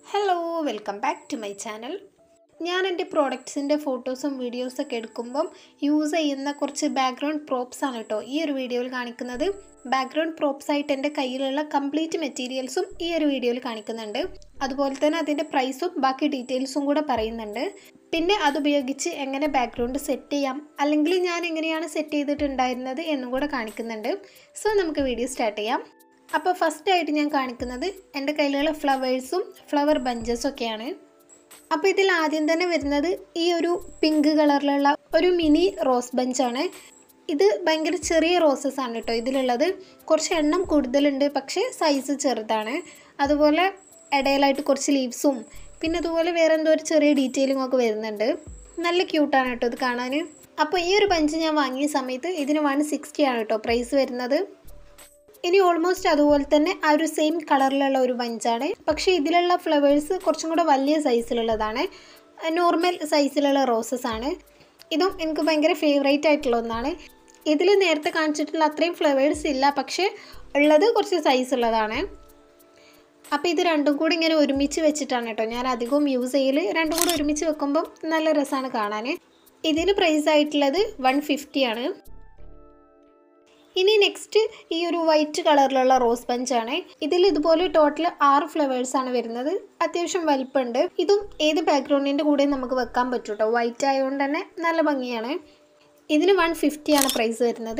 hello welcome back to my channel ഞാൻ എൻ്റെ പ്രോഡക്ട്സിൻ്റെ ഫോട്ടോസും വീഡിയോസൊക്കെ എടുക്കുമ്പം യൂസ് ചെയ്യുന്ന കുറച്ച് ബാക്ക്ഗ്രൗണ്ട് പ്രോപ്സ് ആണ് കേട്ടോ ഈ ഒരു വീഡിയോയിൽ കാണിക്കുന്നത് ബാക്ക്ഗ്രൗണ്ട് പ്രോപ്സ് ആയിട്ട് എൻ്റെ കയ്യിലുള്ള കംപ്ലീറ്റ് മെറ്റീരിയൽസും ഈ ഒരു വീഡിയോയിൽ കാണിക്കുന്നുണ്ട് അതുപോലെ തന്നെ അതിൻ്റെ പ്രൈസും ബാക്കി ഡീറ്റെയിൽസും കൂടെ പറയുന്നുണ്ട് പിന്നെ അതുപയോഗിച്ച് എങ്ങനെ ബാക്ക്ഗ്രൗണ്ട് സെറ്റ് ചെയ്യാം അല്ലെങ്കിൽ ഞാൻ എങ്ങനെയാണ് സെറ്റ് ചെയ്തിട്ടുണ്ടായിരുന്നത് എന്നും കൂടെ കാണിക്കുന്നുണ്ട് സോ നമുക്ക് വീഡിയോ സ്റ്റാർട്ട് ചെയ്യാം അപ്പോൾ ഫസ്റ്റ് ആയിട്ട് ഞാൻ കാണിക്കുന്നത് എൻ്റെ കയ്യിലുള്ള ഫ്ലവേഴ്സും ഫ്ലവർ ബഞ്ചസും ഒക്കെയാണ് അപ്പോൾ ഇതിൽ ആദ്യം തന്നെ വരുന്നത് ഈ ഒരു പിങ്ക് കളറിലുള്ള ഒരു മിനി റോസ് ബഞ്ചാണ് ഇത് ഭയങ്കര ചെറിയ റോസസ് ആണ് കേട്ടോ ഇതിലുള്ളത് കുറച്ച് എണ്ണം കൂടുതലുണ്ട് പക്ഷേ സൈസ് ചെറുതാണ് അതുപോലെ ഇടയിലായിട്ട് കുറച്ച് ലീവ്സും പിന്നെ അതുപോലെ വേറെ എന്തോ ഒരു ചെറിയ ഡീറ്റെയിലിംഗ് ഒക്കെ വരുന്നുണ്ട് നല്ല ക്യൂട്ടാണ് കേട്ടോ ഇത് കാണാൻ അപ്പോൾ ഈ ഒരു ബഞ്ച് ഞാൻ വാങ്ങിയ സമയത്ത് ഇതിന് വൺ സിക്സ്റ്റി ആണ് കേട്ടോ പ്രൈസ് വരുന്നത് ഇനി ഓൾമോസ്റ്റ് അതുപോലെ തന്നെ ആ ഒരു സെയിം കളറിലുള്ള ഒരു ബഞ്ചാണ് പക്ഷേ ഇതിലുള്ള ഫ്ലവേഴ്സ് കുറച്ചും കൂടെ വലിയ സൈസിലുള്ളതാണ് നോർമൽ സൈസിലുള്ള റോസസ് ആണ് ഇതും എനിക്ക് ഭയങ്കര ഫേവറേറ്റ് ആയിട്ടുള്ള ഒന്നാണ് ഇതിൽ നേരത്തെ കാണിച്ചിട്ടുള്ള അത്രയും ഫ്ലവേഴ്സ് ഇല്ല പക്ഷേ ഉള്ളത് കുറച്ച് സൈസ് ഉള്ളതാണ് അപ്പോൾ ഇത് രണ്ടും കൂടി ഇങ്ങനെ ഒരുമിച്ച് വെച്ചിട്ടാണ് കേട്ടോ ഞാൻ അധികവും യൂസ് ചെയ്യൽ രണ്ടും കൂടി ഒരുമിച്ച് വെക്കുമ്പം നല്ല രസമാണ് കാണാൻ ഇതിന് പ്രൈസ് ആയിട്ടുള്ളത് വൺ ഫിഫ്റ്റി ആണ് ഇനി നെക്സ്റ്റ് ഈ ഒരു വൈറ്റ് കളറിലുള്ള റോസ് ബഞ്ചാണ് ഇതിൽ ഇതുപോലെ ടോട്ടൽ ആറ് ഫ്ലവേഴ്സ് ആണ് വരുന്നത് അത്യാവശ്യം വലിപ്പമുണ്ട് ഇതും ഏത് ബാക്ക്ഗ്രൗണ്ടിൻ്റെ കൂടെ നമുക്ക് വെക്കാൻ പറ്റും കേട്ടോ വൈറ്റ് ആയതുകൊണ്ട് തന്നെ നല്ല ഭംഗിയാണ് ഇതിന് വൺ ഫിഫ്റ്റി ആണ് പ്രൈസ് വരുന്നത്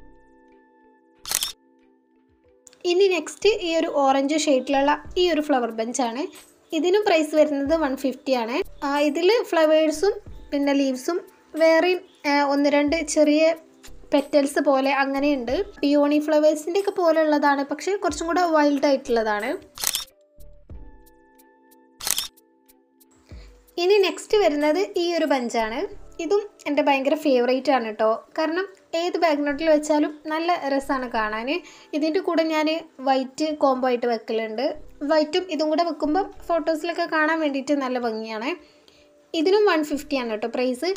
ഇനി നെക്സ്റ്റ് ഈ ഒരു ഓറഞ്ച് ഷെയ്ഡിലുള്ള ഈ ഒരു ഫ്ലവർ ബഞ്ചാണ് ഇതിനും പ്രൈസ് വരുന്നത് വൺ ഫിഫ്റ്റി ആണ് ഇതിൽ ഫ്ലവേഴ്സും പിന്നെ ലീവ്സും വേറെയും ഒന്ന് രണ്ട് ചെറിയ പെറ്റൽസ് പോലെ അങ്ങനെയുണ്ട് പിയോണി ഫ്ലവേഴ്സിൻ്റെ ഒക്കെ പോലെ ഉള്ളതാണ് പക്ഷെ കുറച്ചും കൂടെ വൈൽഡ് ആയിട്ടുള്ളതാണ് ഇനി നെക്സ്റ്റ് വരുന്നത് ഈ ഒരു ബഞ്ചാണ് ഇതും എൻ്റെ ഭയങ്കര ഫേവറേറ്റ് ആണ് കേട്ടോ കാരണം ഏത് ബാക്ക്ഗ്രൗണ്ടിൽ വെച്ചാലും നല്ല രസമാണ് കാണാൻ ഇതിൻ്റെ കൂടെ ഞാൻ വൈറ്റ് കോംബോ ആയിട്ട് വെക്കലുണ്ട് വൈറ്റും ഇതും കൂടെ വെക്കുമ്പോൾ ഫോട്ടോസിലൊക്കെ കാണാൻ വേണ്ടിയിട്ട് നല്ല ഭംഗിയാണ് ഇതിനും വൺ ഫിഫ്റ്റി ആണ് കേട്ടോ പ്രൈസ്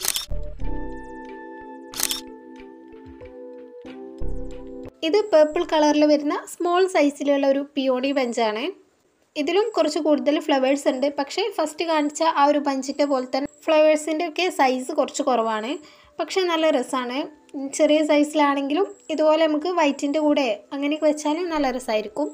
ഇത് പേർപ്പിൾ കളറിൽ വരുന്ന സ്മോൾ സൈസിലുള്ള ഒരു പിയോണി ബഞ്ചാണ് ഇതിലും കുറച്ച് കൂടുതൽ ഫ്ലവേഴ്സ് ഉണ്ട് പക്ഷേ ഫസ്റ്റ് കാണിച്ച ആ ഒരു ബഞ്ചിൻ്റെ പോലെ തന്നെ ഫ്ലവേഴ്സിൻ്റെ ഒക്കെ സൈസ് കുറച്ച് കുറവാണ് പക്ഷേ നല്ല രസമാണ് ചെറിയ സൈസിലാണെങ്കിലും ഇതുപോലെ നമുക്ക് വൈറ്റിൻ്റെ കൂടെ അങ്ങനെയൊക്കെ വെച്ചാൽ നല്ല രസമായിരിക്കും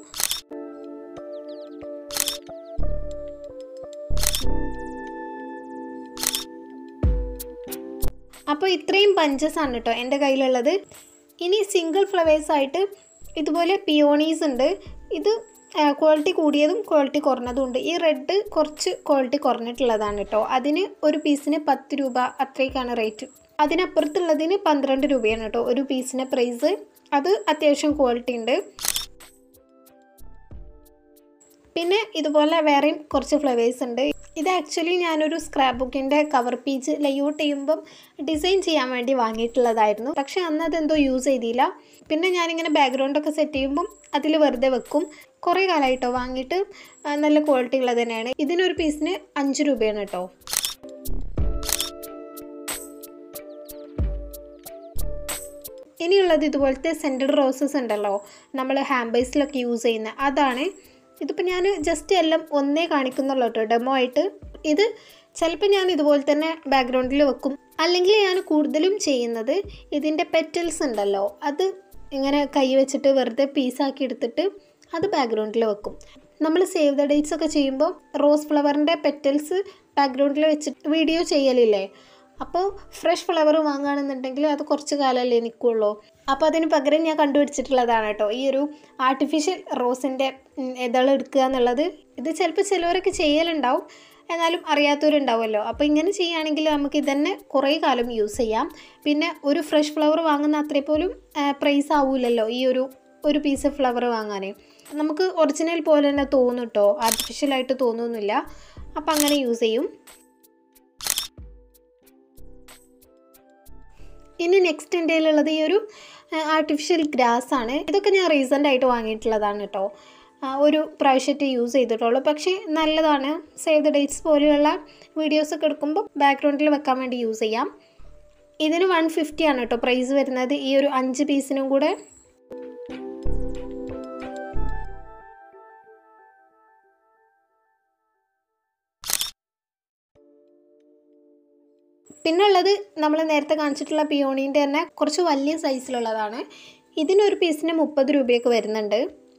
അപ്പോൾ ഇത്രയും ബഞ്ചസ് ആണ് കേട്ടോ എൻ്റെ കയ്യിലുള്ളത് ഇനി സിംഗിൾ ഫ്ലവേഴ്സ് ആയിട്ട് ഇതുപോലെ പിയോണീസ് ഉണ്ട് ഇത് ക്വാളിറ്റി കൂടിയതും ക്വാളിറ്റി കുറഞ്ഞതും ഉണ്ട് ഈ റെഡ് കുറച്ച് ക്വാളിറ്റി കുറഞ്ഞിട്ടുള്ളതാണ് കേട്ടോ അതിന് ഒരു പീസിന് പത്ത് രൂപ അത്രയ്ക്കാണ് റേറ്റ് അതിനപ്പുറത്തുള്ളതിന് പന്ത്രണ്ട് രൂപയാണ് കേട്ടോ ഒരു പീസിന് പ്രൈസ് അത് അത്യാവശ്യം ക്വാളിറ്റി ഉണ്ട് പിന്നെ ഇതുപോലെ വേറെയും കുറച്ച് ഫ്ലവേഴ്സ് ഉണ്ട് ഇത് ആക്ച്വലി ഞാനൊരു സ്ക്രാപ്പ് ബുക്കിൻ്റെ കവർ പേജ് ലേഔട്ട് ചെയ്യുമ്പം ഡിസൈൻ ചെയ്യാൻ വേണ്ടി വാങ്ങിയിട്ടുള്ളതായിരുന്നു പക്ഷേ അന്ന് അതെന്തോ യൂസ് ചെയ്തില്ല പിന്നെ ഞാനിങ്ങനെ ബാക്ക്ഗ്രൗണ്ടൊക്കെ സെറ്റ് ചെയ്യുമ്പം അതിൽ വെറുതെ വെക്കും കുറേ കാലമായിട്ടോ വാങ്ങിയിട്ട് നല്ല ക്വാളിറ്റി ഉള്ളത് തന്നെയാണ് ഇതിനൊരു പീസിന് അഞ്ച് രൂപയാണ് കേട്ടോ ഇനിയുള്ളത് ഇതുപോലത്തെ സെൻറ്റഡ് റോസസ് ഉണ്ടല്ലോ നമ്മൾ ഹാംബേഴ്സിലൊക്കെ യൂസ് ചെയ്യുന്ന അതാണ് ഇതിപ്പോൾ ഞാൻ ജസ്റ്റ് എല്ലാം ഒന്നേ കാണിക്കുന്നുള്ളൂ കേട്ടോ ഡെമോ ആയിട്ട് ഇത് ചിലപ്പോൾ ഞാൻ ഇതുപോലെ തന്നെ ബാക്ക്ഗ്രൗണ്ടിൽ വെക്കും അല്ലെങ്കിൽ ഞാൻ കൂടുതലും ചെയ്യുന്നത് ഇതിൻ്റെ പെറ്റൽസ് ഉണ്ടല്ലോ അത് ഇങ്ങനെ കൈ വെച്ചിട്ട് വെറുതെ പീസാക്കി എടുത്തിട്ട് അത് ബാക്ക്ഗ്രൗണ്ടിൽ വെക്കും നമ്മൾ സേവ് ദ ഡേറ്റ്സ് ഒക്കെ ചെയ്യുമ്പോൾ റോസ് ഫ്ലവറിൻ്റെ പെറ്റൽസ് ബാക്ക്ഗ്രൗണ്ടിൽ വെച്ചിട്ട് വീഡിയോ ചെയ്യലില്ലേ അപ്പോൾ ഫ്രഷ് ഫ്ലവർ വാങ്ങുകയാണെന്നുണ്ടെങ്കിൽ അത് കുറച്ച് കാലമല്ലേ നിൽക്കുള്ളൂ അപ്പോൾ അതിന് പകരം ഞാൻ കണ്ടുപിടിച്ചിട്ടുള്ളതാണ് കേട്ടോ ഈ ഒരു ആർട്ടിഫിഷ്യൽ റോസിൻ്റെ ഇതൾ എടുക്കുക എന്നുള്ളത് ഇത് ചിലപ്പോൾ ചിലവരൊക്കെ ചെയ്യലുണ്ടാവും എന്നാലും അറിയാത്തവരുണ്ടാവുമല്ലോ അപ്പോൾ ഇങ്ങനെ ചെയ്യുകയാണെങ്കിൽ നമുക്ക് ഇതന്നെ കുറേ കാലം യൂസ് ചെയ്യാം പിന്നെ ഒരു ഫ്രഷ് ഫ്ലവർ വാങ്ങുന്ന അത്രേ പോലും പ്രൈസ് ആവില്ലല്ലോ ഈ ഒരു ഒരു പീസ് ഫ്ലവർ വാങ്ങാൻ നമുക്ക് ഒറിജിനൽ പോലെ തന്നെ തോന്നും കേട്ടോ ആർട്ടിഫിഷ്യലായിട്ട് തോന്നുന്നില്ല അപ്പോൾ അങ്ങനെ യൂസ് ചെയ്യും ഇനി നെക്സ്റ്റ് എൻ്റെ ഉള്ളത് ഈ ഒരു ആർട്ടിഫിഷ്യൽ ഗ്രാസ് ആണ് ഇതൊക്കെ ഞാൻ റീസെൻ്റ് ആയിട്ട് വാങ്ങിയിട്ടുള്ളതാണ് കേട്ടോ ഒരു പ്രാവശ്യമായിട്ട് യൂസ് ചെയ്തിട്ടുള്ളൂ പക്ഷേ നല്ലതാണ് സേവ് ദ ഡേറ്റ്സ് പോലെയുള്ള വീഡിയോസൊക്കെ എടുക്കുമ്പോൾ ബാക്ക്ഗ്രൗണ്ടിൽ വെക്കാൻ വേണ്ടി യൂസ് ചെയ്യാം ഇതിന് വൺ ഫിഫ്റ്റി ആണ് കേട്ടോ പ്രൈസ് വരുന്നത് ഈ ഒരു അഞ്ച് പീസിനും കൂടെ പിന്നെ ഉള്ളത് നമ്മൾ നേരത്തെ കാണിച്ചിട്ടുള്ള പിയോണീൻ്റെ തന്നെ കുറച്ച് വലിയ സൈസിലുള്ളതാണ് ഇതിനൊരു പീസിന് മുപ്പത് രൂപയൊക്കെ വരുന്നുണ്ട്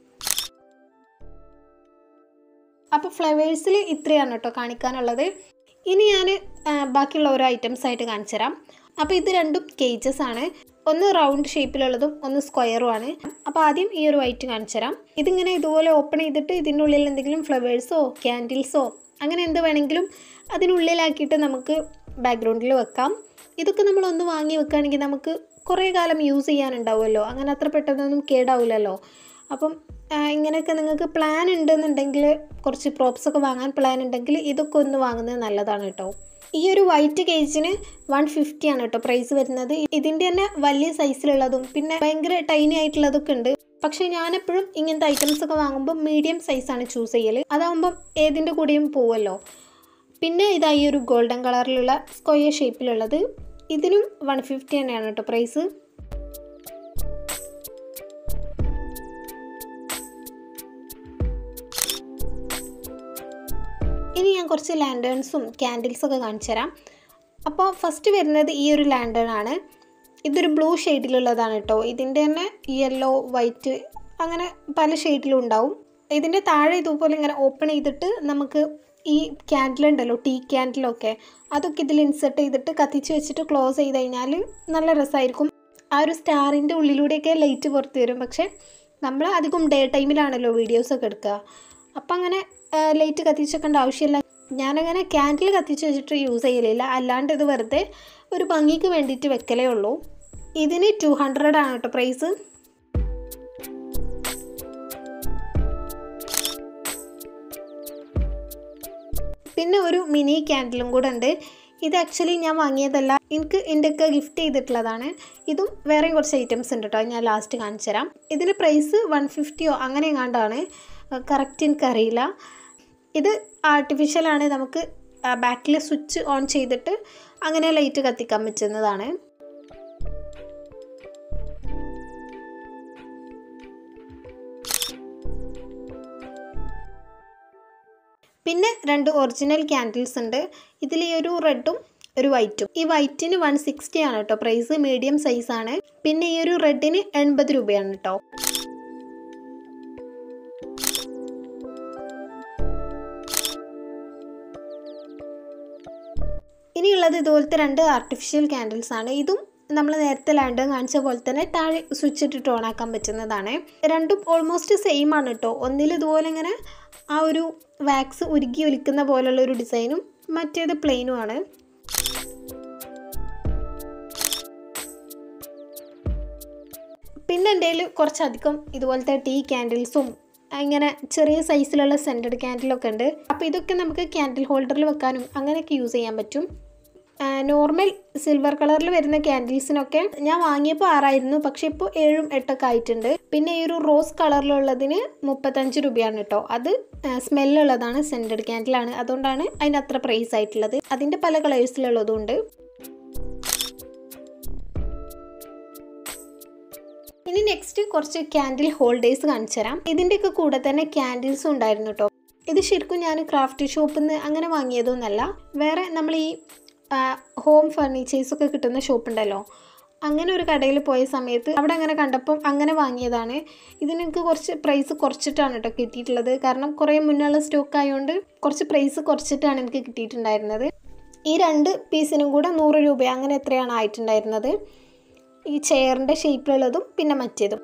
അപ്പോൾ ഫ്ലവേഴ്സിൽ ഇത്രയാണ് കേട്ടോ കാണിക്കാനുള്ളത് ഇനി ഞാൻ ബാക്കിയുള്ള ഓരോ ഐറ്റംസ് ആയിട്ട് കാണിച്ചു തരാം അപ്പോൾ ഇത് രണ്ടും കേജസ് ആണ് ഒന്ന് റൗണ്ട് ഷേപ്പിലുള്ളതും ഒന്ന് സ്ക്വയറും ആണ് അപ്പോൾ ആദ്യം ഈ ഒരു വൈറ്റ് കാണിച്ചു തരാം ഇതിങ്ങനെ ഇതുപോലെ ഓപ്പൺ ചെയ്തിട്ട് ഇതിൻ്റെ ഉള്ളിൽ എന്തെങ്കിലും ഫ്ലവേഴ്സോ ക്യാൻഡിൽസോ അങ്ങനെ എന്ത് വേണമെങ്കിലും അതിനുള്ളിലാക്കിയിട്ട് നമുക്ക് ബാക്ക്ഗ്രൗണ്ടിൽ വെക്കാം ഇതൊക്കെ നമ്മൾ ഒന്ന് വാങ്ങി വെക്കുകയാണെങ്കിൽ നമുക്ക് കുറേ കാലം യൂസ് ചെയ്യാനുണ്ടാവുമല്ലോ അങ്ങനെ അത്ര പെട്ടെന്നൊന്നും കേടാവില്ലല്ലോ അപ്പം ആ, ഇങ്ങനെയൊക്കെ നിങ്ങൾക്ക് പ്ലാൻ ഉണ്ടെന്നുണ്ടെങ്കിൽ കുറച്ച് പ്രോപ്സ് ഒക്കെ വാങ്ങാൻ പ്ലാൻ ഉണ്ടെങ്കിൽ ഇതൊക്കെ ഒന്ന് വാങ്ങുന്നത് നല്ലതാണ് കേട്ടോ ഈ ഒരു വൈറ്റ് കേജിന് വൺ ഫിഫ്റ്റി ആണ് കേട്ടോ പ്രൈസ് വരുന്നത് ഇതിൻ്റെ തന്നെ വലിയ സൈസിലുള്ളതും പിന്നെ ഭയങ്കര ടൈനി ആയിട്ടുള്ളതൊക്കെ ഉണ്ട് പക്ഷേ ഞാനെപ്പോഴും ഇങ്ങനത്തെ ഐറ്റംസ് ഒക്കെ വാങ്ങുമ്പോൾ മീഡിയം സൈസാണ് ചൂസ് ചെയ്യൽ അതാകുമ്പം ഏതിൻ്റെ കൂടെയും പോവുമല്ലോ പിന്നെ ഇതാ ഈ ഒരു ഗോൾഡൻ കളറിലുള്ള സ്ക്വയർ ഷേപ്പിലുള്ളത് ഇതിനും വൺ ഫിഫ്റ്റി തന്നെയാണ് കേട്ടോ പ്രൈസ് ഇനി ഞാൻ കുറച്ച് ലാൻഡേൺസും ക്യാൻഡിൽസും ഒക്കെ കാണിച്ചു തരാം അപ്പോൾ ഫസ്റ്റ് വരുന്നത് ഈ ഒരു ലാൻഡേൺ ആണ് ഇതൊരു ബ്ലൂ ഷെയ്ഡിലുള്ളതാണ് കേട്ടോ ഇതിൻ്റെ തന്നെ യെല്ലോ വൈറ്റ് അങ്ങനെ പല ഷെയ്ഡിലും ഉണ്ടാവും ഇതിൻ്റെ താഴെ ഇതുപോലെ ഇങ്ങനെ ഓപ്പൺ ചെയ്തിട്ട് നമുക്ക് ഈ ക്യാൻഡിൽ ഉണ്ടല്ലോ ടീ ക്യാൻഡിലൊക്കെ അതൊക്കെ ഇതിൽ ഇൻസെർട്ട് ചെയ്തിട്ട് കത്തിച്ച് വെച്ചിട്ട് ക്ലോസ് ചെയ്ത് കഴിഞ്ഞാൽ നല്ല രസമായിരിക്കും ആ ഒരു സ്റ്റാറിൻ്റെ ഉള്ളിലൂടെയൊക്കെ ലൈറ്റ് പുറത്ത് വരും പക്ഷേ നമ്മൾ അധികം ഡേ ടൈമിലാണല്ലോ വീഡിയോസൊക്കെ എടുക്കുക അപ്പം അങ്ങനെ ലൈറ്റ് കത്തിച്ചേക്കേണ്ട ആവശ്യമില്ല ഞാനങ്ങനെ ക്യാൻഡിൽ കത്തിച്ച് വെച്ചിട്ട് യൂസ് ചെയ്യലില്ല അല്ലാണ്ട് ഇത് വെറുതെ ഒരു ഭംഗിക്ക് വേണ്ടിയിട്ട് വെക്കലേ ഉള്ളൂ ഇതിന് ടു ഹൺഡ്രഡ് ആണ് കേട്ടോ പ്രൈസ് പിന്നെ ഒരു മിനി ക്യാൻഡിലും കൂടെ ഉണ്ട് ഇത് ആക്ച്വലി ഞാൻ വാങ്ങിയതല്ല എനിക്ക് എൻ്റെ ഒക്കെ ഗിഫ്റ്റ് ചെയ്തിട്ടുള്ളതാണ് ഇതും വേറെയും കുറച്ച് ഐറ്റംസ് ഉണ്ട് കേട്ടോ ഞാൻ ലാസ്റ്റ് കാണിച്ചു തരാം ഇതിന് പ്രൈസ് വൺ ഫിഫ്റ്റിയോ അങ്ങനെ എങ്ങാണ്ടാണ് കറക്റ്റ് എനിക്കറിയില്ല ഇത് ആർട്ടിഫിഷ്യലാണ് നമുക്ക് ബാക്കിൽ സ്വിച്ച് ഓൺ ചെയ്തിട്ട് അങ്ങനെ ലൈറ്റ് കത്തിക്കാൻ പറ്റുന്നതാണ് പിന്നെ രണ്ട് ഒറിജിനൽ ക്യാൻഡിൽസ് ഉണ്ട് ഇതിൽ ഈ ഒരു റെഡും ഒരു വൈറ്റും ഈ വൈറ്റിന് വൺ സിക്സ്റ്റി ആണ് കേട്ടോ പ്രൈസ് മീഡിയം സൈസ് ആണ് പിന്നെ ഈ ഒരു റെഡിന് എൺപത് രൂപയാണ് കേട്ടോ ഇനിയുള്ളത് ഇതുപോലത്തെ രണ്ട് ആർട്ടിഫിഷ്യൽ ക്യാൻഡിൽസ് ആണ് ഇതും നമ്മൾ നേരത്തെ ലാൻഡ് കാണിച്ച പോലെ തന്നെ താഴെ സ്വിച്ച് ഇട്ടിട്ട് ഓൺ ആക്കാൻ പറ്റുന്നതാണ് രണ്ടും ഓൾമോസ്റ്റ് സെയിം ആണ് കേട്ടോ ഒന്നിൽ ഇതുപോലെ ഇങ്ങനെ ആ ഒരു വാക്സ് ഉരുക്കി ഒലിക്കുന്ന പോലുള്ള ഒരു ഡിസൈനും മറ്റേത് പ്ലെയിനും ആണ് പിന്നെ എൻ്റെ കയ്യിൽ കുറച്ചധികം ഇതുപോലത്തെ ടീ ക്യാൻഡിൽസും ഇങ്ങനെ ചെറിയ സൈസിലുള്ള സെൻറ്റഡ് ക്യാൻഡിലൊക്കെ ഉണ്ട് അപ്പോൾ ഇതൊക്കെ നമുക്ക് ക്യാൻഡിൽ ഹോൾഡറിൽ വെക്കാനും അങ്ങനെയൊക്കെ യൂസ് ചെയ്യാൻ പറ്റും നോർമൽ സിൽവർ കളറിൽ വരുന്ന ക്യാൻഡിൽസിനൊക്കെ ഞാൻ വാങ്ങിയപ്പോൾ ആറായിരുന്നു പക്ഷേ ഇപ്പോൾ ഏഴും എട്ടൊക്കെ ആയിട്ടുണ്ട് പിന്നെ ഈ ഒരു റോസ് കളറിലുള്ളതിന് മുപ്പത്തഞ്ച് രൂപയാണ് കേട്ടോ അത് സ്മെല്ലുള്ളതാണ് സെൻറ്റഡ് ക്യാൻഡിലാണ് അതുകൊണ്ടാണ് അതിന് അത്ര പ്രൈസ് ആയിട്ടുള്ളത് അതിൻ്റെ പല കളേഴ്സിലുള്ളതും ഉണ്ട് ഇനി നെക്സ്റ്റ് കുറച്ച് ക്യാൻഡിൽ ഹോൾഡേഴ്സ് കാണിച്ചു തരാം ഇതിൻ്റെയൊക്കെ കൂടെ തന്നെ ക്യാൻഡിൽസും ഉണ്ടായിരുന്നു കേട്ടോ ഇത് ശരിക്കും ഞാൻ ക്രാഫ്റ്റ് ഷോപ്പിൽ നിന്ന് അങ്ങനെ വാങ്ങിയതൊന്നല്ല വേറെ നമ്മൾ ഈ ഹോം ഫർണിച്ചേഴ്സ് ഒക്കെ കിട്ടുന്ന ഷോപ്പ് ഉണ്ടല്ലോ അങ്ങനെ ഒരു കടയിൽ പോയ സമയത്ത് അവിടെ അങ്ങനെ കണ്ടപ്പം അങ്ങനെ വാങ്ങിയതാണ് ഇതിന് എനിക്ക് കുറച്ച് പ്രൈസ് കുറച്ചിട്ടാണ് കേട്ടോ കിട്ടിയിട്ടുള്ളത് കാരണം കുറേ മുന്നുള്ള സ്റ്റോക്ക് ആയതുകൊണ്ട് കുറച്ച് പ്രൈസ് കുറച്ചിട്ടാണ് എനിക്ക് കിട്ടിയിട്ടുണ്ടായിരുന്നത് ഈ രണ്ട് പീസിനും കൂടെ നൂറ് രൂപ അങ്ങനെ എത്രയാണ് ആയിട്ടുണ്ടായിരുന്നത് ഈ ചെയറിൻ്റെ ഷേപ്പിലുള്ളതും പിന്നെ മറ്റേതും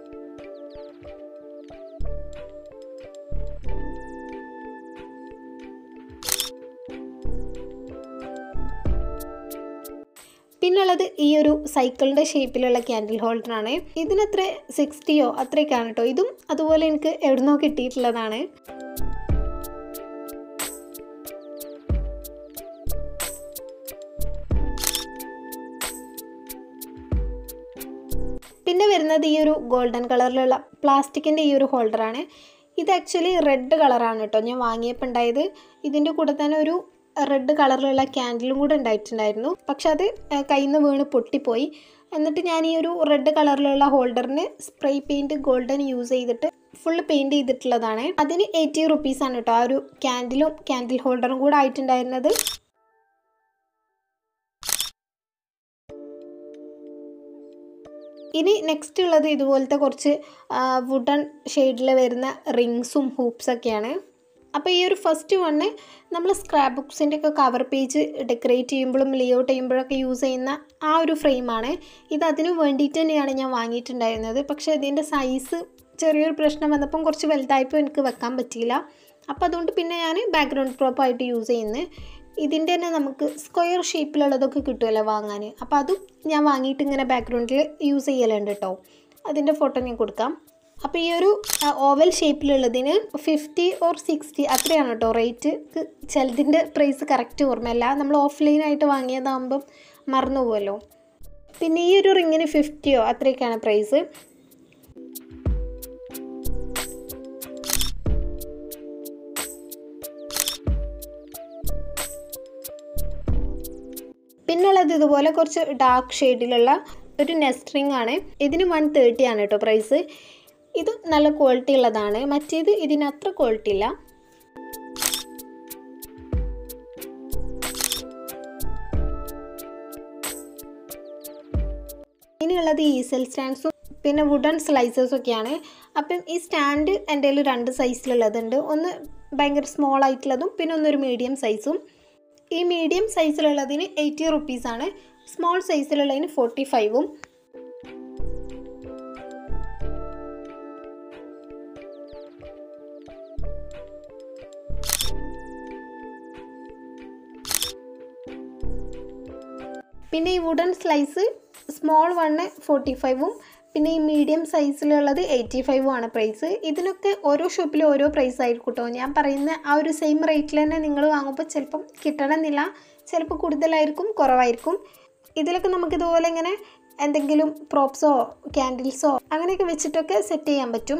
പിന്നുള്ളത് ഈ ഒരു സൈക്കിളിൻ്റെ ഷേപ്പിലുള്ള ക്യാൻഡിൽ ഹോൾഡറാണ് ഇതിനത്ര സിക്സ്റ്റിയോ അത്രയൊക്കെയാണ് കേട്ടോ ഇതും അതുപോലെ എനിക്ക് എവിടുന്നോ കിട്ടിയിട്ടുള്ളതാണ് പിന്നെ വരുന്നത് ഈ ഒരു ഗോൾഡൻ കളറിലുള്ള പ്ലാസ്റ്റിക്കിൻ്റെ ഈ ഒരു ഹോൾഡറാണ് ഇത് ആക്ച്വലി റെഡ് കളറാണ് കേട്ടോ ഞാൻ വാങ്ങിയപ്പോൾ ഉണ്ടായത് ഇതിൻ്റെ കൂടെ തന്നെ ഒരു റെഡ് കളറിലുള്ള ക്യാൻഡിലും കൂടെ ഉണ്ടായിട്ടുണ്ടായിരുന്നു പക്ഷെ അത് കയ്യിൽ നിന്ന് വീണ് പൊട്ടിപ്പോയി എന്നിട്ട് ഞാൻ ഈ ഒരു റെഡ് കളറിലുള്ള ഹോൾഡറിന് സ്പ്രേ പെയിൻറ്റ് ഗോൾഡൻ യൂസ് ചെയ്തിട്ട് ഫുള്ള് പെയിൻറ്റ് ചെയ്തിട്ടുള്ളതാണ് അതിന് എയ്റ്റി റുപ്പീസാണ് കേട്ടോ ആ ഒരു ക്യാൻഡിലും ക്യാൻഡിൽ ഹോൾഡറും കൂടെ ആയിട്ടുണ്ടായിരുന്നത് ഇനി നെക്സ്റ്റ് ഉള്ളത് ഇതുപോലത്തെ കുറച്ച് വുഡൺ ഷെയ്ഡിൽ വരുന്ന റിങ്സും ഹൂപ്സൊക്കെയാണ് അപ്പോൾ ഈ ഒരു ഫസ്റ്റ് വണ്ണ് നമ്മൾ സ്ക്രാപ്പ് ബുക്സിൻ്റെ ഒക്കെ കവർ പേജ് ഡെക്കറേറ്റ് ചെയ്യുമ്പോഴും ലേഔട്ട് ചെയ്യുമ്പോഴൊക്കെ യൂസ് ചെയ്യുന്ന ആ ഒരു ഫ്രെയിമാണ് ഇത് അതിന് വേണ്ടിയിട്ട് തന്നെയാണ് ഞാൻ വാങ്ങിയിട്ടുണ്ടായിരുന്നത് പക്ഷേ ഇതിൻ്റെ സൈസ് ചെറിയൊരു പ്രശ്നം വന്നപ്പം കുറച്ച് വലുതായപ്പോൾ എനിക്ക് വെക്കാൻ പറ്റിയില്ല അപ്പോൾ അതുകൊണ്ട് പിന്നെ ഞാൻ ബാക്ക്ഗ്രൗണ്ട് പ്രോപ്പായിട്ട് യൂസ് ചെയ്യുന്നത് ഇതിൻ്റെ തന്നെ നമുക്ക് സ്ക്വയർ ഷേപ്പിലുള്ളതൊക്കെ കിട്ടുമല്ലോ വാങ്ങാൻ അപ്പോൾ അതും ഞാൻ വാങ്ങിയിട്ട് ഇങ്ങനെ ബാക്ക്ഗ്രൗണ്ടിൽ യൂസ് ചെയ്യലുണ്ട് കേട്ടോ അതിൻ്റെ ഫോട്ടോ ഞാൻ കൊടുക്കാം അപ്പോൾ ഈ ഒരു ഓവൽ ഷേപ്പിലുള്ളതിന് ഫിഫ്റ്റി ഓർ സിക്സ്റ്റി അത്രയാണ് കേട്ടോ റേറ്റ് ചിലതിൻ്റെ പ്രൈസ് കറക്റ്റ് ഓർമ്മയല്ല നമ്മൾ ഓഫ്ലൈനായിട്ട് വാങ്ങിയതാകുമ്പം മറന്നു പോകുമല്ലോ പിന്നെ ഈ ഒരു റിങ്ങിന് ഫിഫ്റ്റിയോ അത്രയൊക്കെയാണ് പ്രൈസ് പിന്നുള്ളത് ഇതുപോലെ കുറച്ച് ഡാർക്ക് ഷെയ്ഡിലുള്ള ഒരു നെസ്റ്റ് റിംഗ് ആണ് ഇതിന് വൺ തേർട്ടി ആണ് കേട്ടോ പ്രൈസ് ഇത് നല്ല ക്വാളിറ്റി ഉള്ളതാണ് മറ്റേത് ഇതിന് അത്ര ക്വാളിറ്റി ഇല്ല ഇനിയുള്ളത് ഈസൽ സ്റ്റാൻഡ്സും പിന്നെ വുഡൻ സ്ലൈസേഴ്സും ഒക്കെയാണ് അപ്പം ഈ സ്റ്റാൻഡ് എൻ്റെ കയ്യിൽ രണ്ട് സൈസിലുള്ളതുണ്ട് ഒന്ന് ഭയങ്കര സ്മോൾ ആയിട്ടുള്ളതും പിന്നെ ഒന്നൊരു മീഡിയം സൈസും ഈ മീഡിയം സൈസിലുള്ളതിന് എയ്റ്റി റുപ്പീസാണ് സ്മോൾ സൈസിലുള്ളതിന് ഫോർട്ടി ഫൈവും പിന്നെ ഈ wooden slice small one forty ഫൈവും പിന്നെ ഈ മീഡിയം സൈസിലുള്ളത് എയ്റ്റി ഫൈവും ആണ് പ്രൈസ് ഇതിനൊക്കെ ഓരോ ഷോപ്പിലും ഓരോ പ്രൈസ് ആയിരിക്കും കേട്ടോ ഞാൻ പറയുന്ന ആ ഒരു സെയിം റേറ്റിൽ തന്നെ നിങ്ങൾ വാങ്ങുമ്പോൾ ചിലപ്പം കിട്ടണമെന്നില്ല ചിലപ്പോൾ കൂടുതലായിരിക്കും കുറവായിരിക്കും ഇതിലൊക്കെ നമുക്ക് ഇതുപോലെ ഇങ്ങനെ എന്തെങ്കിലും പ്രോപ്സോ ക്യാൻഡിൽസോ അങ്ങനെയൊക്കെ വെച്ചിട്ടൊക്കെ സെറ്റ് ചെയ്യാൻ പറ്റും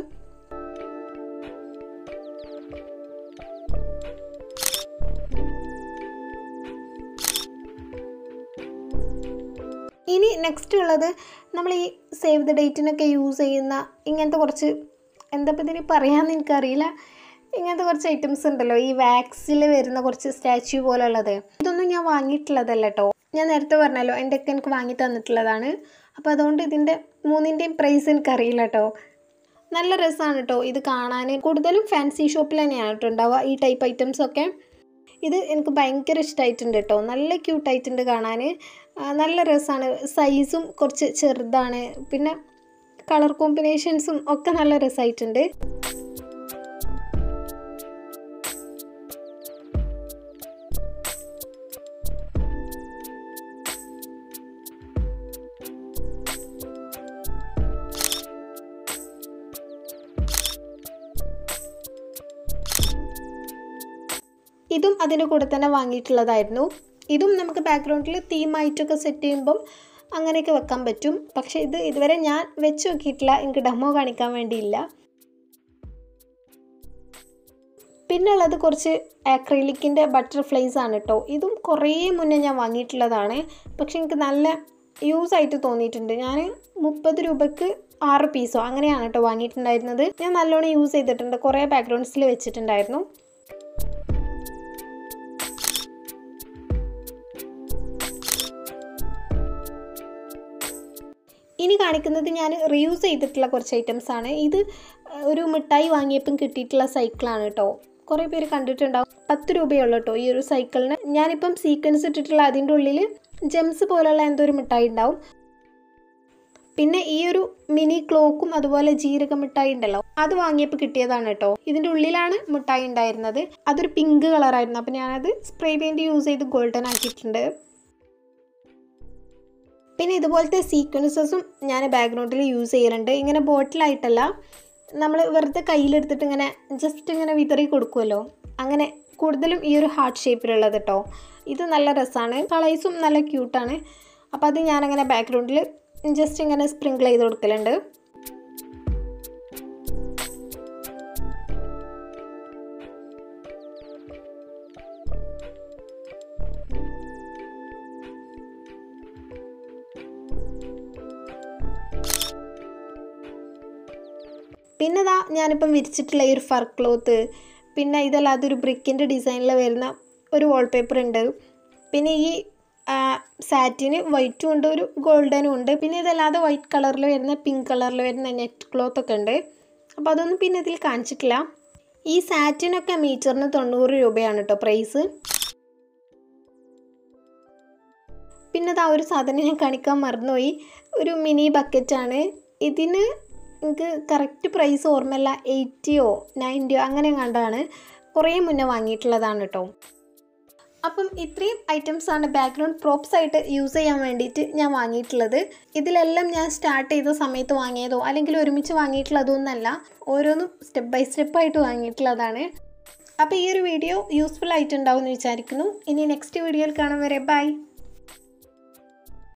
ഇനി നെക്സ്റ്റ് ഉള്ളത് നമ്മൾ ഈ സേവ് ദ ഡേറ്റിനൊക്കെ യൂസ് ചെയ്യുന്ന ഇങ്ങനത്തെ കുറച്ച് എന്താ ഇപ്പം ഇതിന് പറയാമെന്ന് എനിക്കറിയില്ല ഇങ്ങനത്തെ കുറച്ച് ഐറ്റംസ് ഉണ്ടല്ലോ ഈ വാക്സിൽ വരുന്ന കുറച്ച് സ്റ്റാച്യു പോലുള്ളത് ഇതൊന്നും ഞാൻ വാങ്ങിയിട്ടുള്ളതല്ല കേട്ടോ ഞാൻ നേരത്തെ പറഞ്ഞല്ലോ എൻ്റെ ഒക്കെ എനിക്ക് വാങ്ങി തന്നിട്ടുള്ളതാണ് അപ്പോൾ അതുകൊണ്ട് ഇതിൻ്റെ മൂന്നിൻ്റെയും പ്രൈസ് എനിക്കറിയില്ല കേട്ടോ നല്ല രസമാണ് കേട്ടോ ഇത് കാണാൻ കൂടുതലും ഫാൻസി ഷോപ്പിൽ തന്നെയാണ് കേട്ടോ ഉണ്ടാവുക ഈ ടൈപ്പ് ഐറ്റംസ് ഒക്കെ ഇത് എനിക്ക് ഭയങ്കര ഇഷ്ടമായിട്ടുണ്ട് കേട്ടോ നല്ല ക്യൂട്ടായിട്ടുണ്ട് കാണാൻ നല്ല രസമാണ് സൈസും കുറച്ച് ചെറുതാണ് പിന്നെ കളർ കോമ്പിനേഷൻസും ഒക്കെ നല്ല രസമായിട്ടുണ്ട് ഇതും അതിൻ്റെ കൂടെ തന്നെ വാങ്ങിയിട്ടുള്ളതായിരുന്നു ഇതും നമുക്ക് ബാക്ക്ഗ്രൗണ്ടിൽ തീമായിട്ടൊക്കെ സെറ്റ് ചെയ്യുമ്പം അങ്ങനെയൊക്കെ വെക്കാൻ പറ്റും പക്ഷേ ഇത് ഇതുവരെ ഞാൻ വെച്ച് നോക്കിയിട്ടില്ല എനിക്ക് ഡെമോ കാണിക്കാൻ വേണ്ടിയില്ല പിന്നുള്ളത് കുറച്ച് ആക്രിലിക്കിൻ്റെ ബട്ടർഫ്ലൈസ് ആണ് കേട്ടോ ഇതും കുറേ മുന്നേ ഞാൻ വാങ്ങിയിട്ടുള്ളതാണ് പക്ഷെ എനിക്ക് നല്ല യൂസ് ആയിട്ട് തോന്നിയിട്ടുണ്ട് ഞാൻ മുപ്പത് രൂപയ്ക്ക് ആറ് പീസോ അങ്ങനെയാണ് കേട്ടോ വാങ്ങിയിട്ടുണ്ടായിരുന്നത് ഞാൻ നല്ലോണം യൂസ് ചെയ്തിട്ടുണ്ട് കുറേ ബാക്ക്ഗ്രൗണ്ട്സിൽ വെച്ചിട്ടുണ്ടായിരുന്നു ഇനി കാണിക്കുന്നത് ഞാൻ റീയൂസ് ചെയ്തിട്ടുള്ള കുറച്ച് ഐറ്റംസ് ആണ് ഇത് ഒരു മിഠായി വാങ്ങിയപ്പം കിട്ടിയിട്ടുള്ള സൈക്കിളാണ് കേട്ടോ കുറേ പേര് കണ്ടിട്ടുണ്ടാവും പത്ത് രൂപയുള്ളൂ കേട്ടോ ഈ ഒരു സൈക്കിളിന് ഞാനിപ്പം സീക്വൻസ് ഇട്ടിട്ടുള്ള അതിൻ്റെ ഉള്ളിൽ ജെംസ് പോലുള്ള എന്തോ ഒരു മിഠായി ഉണ്ടാവും പിന്നെ ഈ ഒരു മിനി ക്ലോക്കും അതുപോലെ ജീരക മിഠായി ഉണ്ടല്ലോ അത് വാങ്ങിയപ്പോൾ കിട്ടിയതാണ് കേട്ടോ ഇതിൻ്റെ ഉള്ളിലാണ് മിഠായി ഉണ്ടായിരുന്നത് അതൊരു പിങ്ക് കളറായിരുന്നു അപ്പോൾ ഞാനത് സ്പ്രേ പെയിൻറ്റ് യൂസ് ചെയ്ത് ഗോൾഡൻ ആക്കിയിട്ടുണ്ട് പിന്നെ ഇതുപോലത്തെ സീക്വൻസസും ഞാൻ ബാക്ക്ഗ്രൗണ്ടിൽ യൂസ് ചെയ്യലുണ്ട് ഇങ്ങനെ ബോട്ടിലായിട്ടല്ല നമ്മൾ വെറുതെ കയ്യിലെടുത്തിട്ട് ഇങ്ങനെ ജസ്റ്റ് ഇങ്ങനെ വിതറി കൊടുക്കുമല്ലോ അങ്ങനെ കൂടുതലും ഈ ഒരു ഹാർട്ട് ഷേപ്പിലുള്ളത് കേട്ടോ ഇത് നല്ല രസമാണ് കളേഴ്സും നല്ല ക്യൂട്ടാണ് അപ്പോൾ അത് ഞാനങ്ങനെ ബാക്ക്ഗ്രൗണ്ടിൽ ജസ്റ്റ് ഇങ്ങനെ സ്പ്രിങ്കിൾ ചെയ്ത് കൊടുക്കലുണ്ട് പിന്നെ ഇതാ ഞാനിപ്പം വിരിച്ചിട്ടുള്ള ഈ ഒരു ഫർ ക്ലോത്ത് പിന്നെ ഇതല്ലാതെ ഒരു ബ്രിക്കിൻ്റെ ഡിസൈനിൽ വരുന്ന ഒരു വാൾപേപ്പർ ഉണ്ട് പിന്നെ ഈ സാറ്റിന് വൈറ്റും ഉണ്ട് ഒരു ഗോൾഡനും ഉണ്ട് പിന്നെ ഇതല്ലാതെ വൈറ്റ് കളറിൽ വരുന്ന പിങ്ക് കളറിൽ വരുന്ന നെറ്റ് ക്ലോത്ത് ഒക്കെ ഉണ്ട് അപ്പോൾ അതൊന്നും പിന്നെ ഇതിൽ കാണിച്ചിട്ടില്ല ഈ സാറ്റിനൊക്കെ മീറ്ററിന് തൊണ്ണൂറ് രൂപയാണ് കേട്ടോ പ്രൈസ് പിന്നെ ഇതാ ഒരു സാധനം ഞാൻ കാണിക്കാൻ മറന്നുപോയി ഒരു മിനി ബക്കറ്റാണ് ഇതിന് എനിക്ക് കറക്റ്റ് പ്രൈസ് ഓർമ്മയില്ല എയ്റ്റിയോ നയൻറ്റിയോ അങ്ങനെ കണ്ടാണ് കുറേ മുന്നേ വാങ്ങിയിട്ടുള്ളതാണ് കേട്ടോ അപ്പം ഇത്രയും ഐറ്റംസ് ആണ് ബാക്ക്ഗ്രൗണ്ട് പ്രോപ്സ് ആയിട്ട് യൂസ് ചെയ്യാൻ വേണ്ടിയിട്ട് ഞാൻ വാങ്ങിയിട്ടുള്ളത് ഇതിലെല്ലാം ഞാൻ സ്റ്റാർട്ട് ചെയ്ത സമയത്ത് വാങ്ങിയതോ അല്ലെങ്കിൽ ഒരുമിച്ച് വാങ്ങിയിട്ടുള്ളതൊന്നല്ല ഓരോന്നും സ്റ്റെപ്പ് ബൈ സ്റ്റെപ്പ് ആയിട്ട് വാങ്ങിയിട്ടുള്ളതാണ് അപ്പോൾ ഈ ഒരു വീഡിയോ യൂസ്ഫുൾ ആയിട്ടുണ്ടാവും എന്ന് വിചാരിക്കുന്നു ഇനി നെക്സ്റ്റ് വീഡിയോയിൽ കാണാൻ വരെ ബൈ